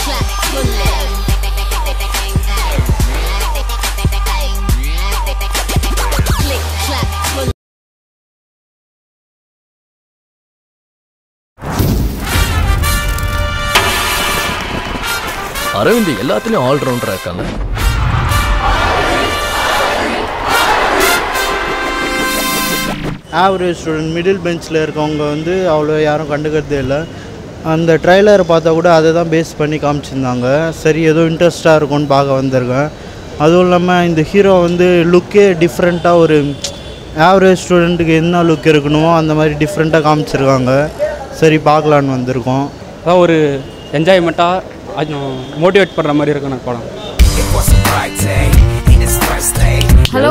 அரவிந்த் எல்லாத்துலயும் ஆல்ரவுண்டரா இருக்காங்க average student middle பெஞ்சில் இருக்கவங்க வந்து அவ்வளோ யாரும் கண்டுக்கிறதே இல்லை அந்த ட்ரைலரை பார்த்தா கூட அதை தான் பேஸ் பண்ணி காமிச்சிருந்தாங்க சரி ஏதோ இன்ட்ரெஸ்ட்டாக இருக்கும்னு பார்க்க வந்திருக்கேன் அதுவும் இல்லாமல் இந்த ஹீரோ வந்து லுக்கே டிஃப்ரெண்ட்டாக ஒரு ஆவரேஜ் ஸ்டூடெண்ட்டுக்கு என்ன லுக் இருக்கணுமோ அந்த மாதிரி டிஃப்ரெண்ட்டாக காமிச்சிருக்காங்க சரி பார்க்கலான்னு வந்திருக்கோம் அதான் ஒரு என்ஜாய்மெண்ட்டாக மோட்டிவேட் பண்ணுற மாதிரி இருக்கும் எனக்கு படம் ஹலோ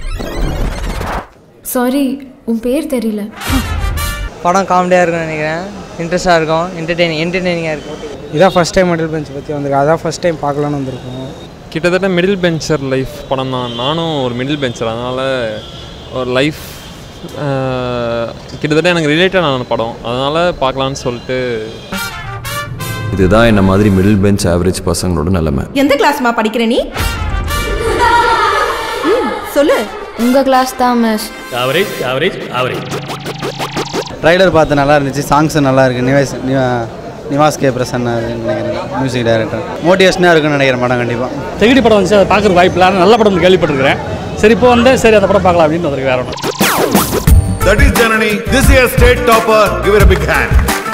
சாரி உன் பேர் தெரியல படம் காமெடியாக இருக்கும்னு நினைக்கிறேன் இன்ட்ரெஸ்ட்டாக இருக்கும் என்டர்டெய்னிங் என்டர்டெய்னிங்காக இருக்கும் இதான் ஃபஸ்ட் டைம் மிடில் பெஞ்ச் பற்றி வந்திருக்கு அதான் ஃபஸ்ட் டைம் பார்க்கலான்னு வந்திருக்கோம் கிட்டத்தட்ட மிடில் பெஞ்சர் லைஃப் படம் தான் நானும் ஒரு மிடில் பெஞ்சர் அதனால் ஒரு லைஃப் கிட்டத்தட்ட எனக்கு ரிலேட்டடான படம் அதனால் பார்க்கலான்னு சொல்லிட்டு இதுதான் என்ன மாதிரி மிடில் பெஞ்ச் ஆவரேஜ் பசங்களோட நிலைமை எந்த கிளாஸ்மா படிக்கிற நீ ம், சொல்லு உங்க கிளாஸ் தான் miss average average average trailer பார்த்து நல்லா இருந்துச்சு சாங்ஸும் நல்லா இருக்கு நிவாஸ் நிவா- நிவாஸ் கே பிரசன்னா நினைக்கிறேன் மியூசிக் டைரக்டர் மோட்டிவேஷனாக இருக்குன்னு நினைக்கிறேன் படம் கண்டிப்பாக செகடி படம் வந்துச்சு அதை பார்க்குறது வாய்ப்பு இல்லை ஆனால் நல்ல படம் கேள்விப்பட்டிருக்கிறேன் சரி இப்போ வந்து சரி அந்த படம் பார்க்கலாம் அப்படின்னு வந்திருக்கு வேற ஒன்று That is Janani, this year's state topper. Give her a big hand.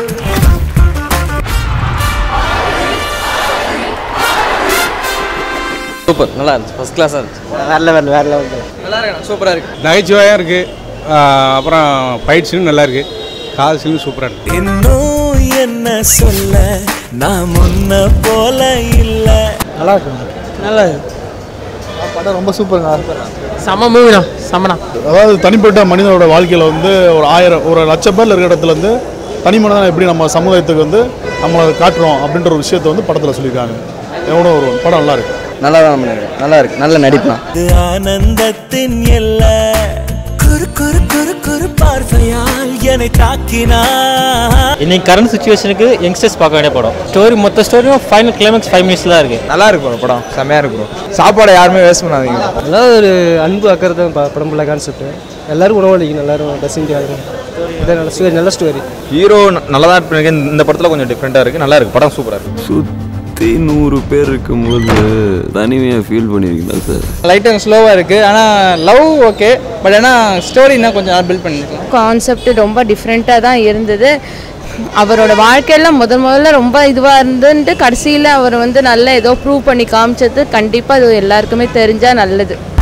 Super நல்லா இருந்துச்சு ஃபஸ்ட் கிளாஸாக இருந்துச்சு வேற லெவல் வேற லெவல் நல்லா இருக்கு சூப்பராக இருக்குது நகைச்சுவையாக இருக்குது அப்புறம் ஃபைட் சீனும் நல்லா இருக்குது கால் சீனும் சூப்பராக இருக்குது இன்னும் என்ன சொல்ல நான் முன்ன போல இல்லை நல்லா இருக்கு நல்லா படம் ரொம்ப சூப்பருங்க செம்ம மூவி தான் செம்மனா அதாவது தனிப்பட்ட மனிதனோட வாழ்க்கையில் வந்து ஒரு ஆயிரம் ஒரு லட்சம் பேர் இருக்கிற இடத்துல இருந்து தனி மனிதனை எப்படி நம்ம சமுதாயத்துக்கு வந்து நம்மளை காட்டுறோம் அப்படின்ற ஒரு விஷயத்தை வந்து படத்தில் சொல்லியிருக்காங்க எவ்வளோ ஒரு படம் நல்லா இருக்கு நல்லா தான் பண்ணிருக்கேன் நல்லா இருக்கு நல்ல நடிப்புலாம் இது ஆனந்தத்தின் எல்ல குறு குறு குறு குறு பார்வையால் என்னை தாக்கினா இன்னைக்கு கரண்ட் சுச்சுவேஷனுக்கு யங்ஸ்டர்ஸ் பார்க்க வேண்டிய படம் ஸ்டோரி மொத்த ஸ்டோரியும் ஃபைனல் கிளைமேக்ஸ் ஃபைவ் மினிட்ஸ் தான் இருக்கு நல்லா இருக்கு bro படம் செம்மையாக இருக்கு bro சாப்பாடை யாருமே வேஸ்ட் பண்ணாதீங்க அதாவது ஒரு அன்பு அக்கறை படம் ஃபுல்லாக கான்செப்ட் எல்லாரும் உணவளிக்கணும் எல்லாரும் ட்ரெஸ்ஸிங் இதான் நல்ல ஸ்டோரி நல்ல ஸ்டோரி ஹீரோ நல்லா தான் பண்ணிருக்கேன் இந்த படத்தில் கொஞ்சம் டிஃப்ரெண்ட்டாக இருக்குது நல்லா இருக்கு படம் சூப்பராக இருக்கு சுற்றி நூறு பேர் இருக்கும்போது தனிமையாக ஃபீல் பண்ணியிருக்கீங்களா சார் லைட்டாக ஸ்லோவாக இருக்குது ஆனால் லவ் ஓகே பட் ஆனால் ஸ்டோரி இன்னும் கொஞ்சம் பில்ட் பண்ணிருக்கலாம் கான்செப்ட் ரொம்ப டிஃப்ரெண்ட்டாக தான் இருந்தது அவரோட வாழ்க்கையில் முதல் முதல்ல ரொம்ப இதுவாக இருந்துன்ட்டு கடைசியில் அவர் வந்து நல்லா ஏதோ ப்ரூவ் பண்ணி காமிச்சது கண்டிப்பாக அது எல்லாருக்குமே தெரிஞ்சால் நல்லது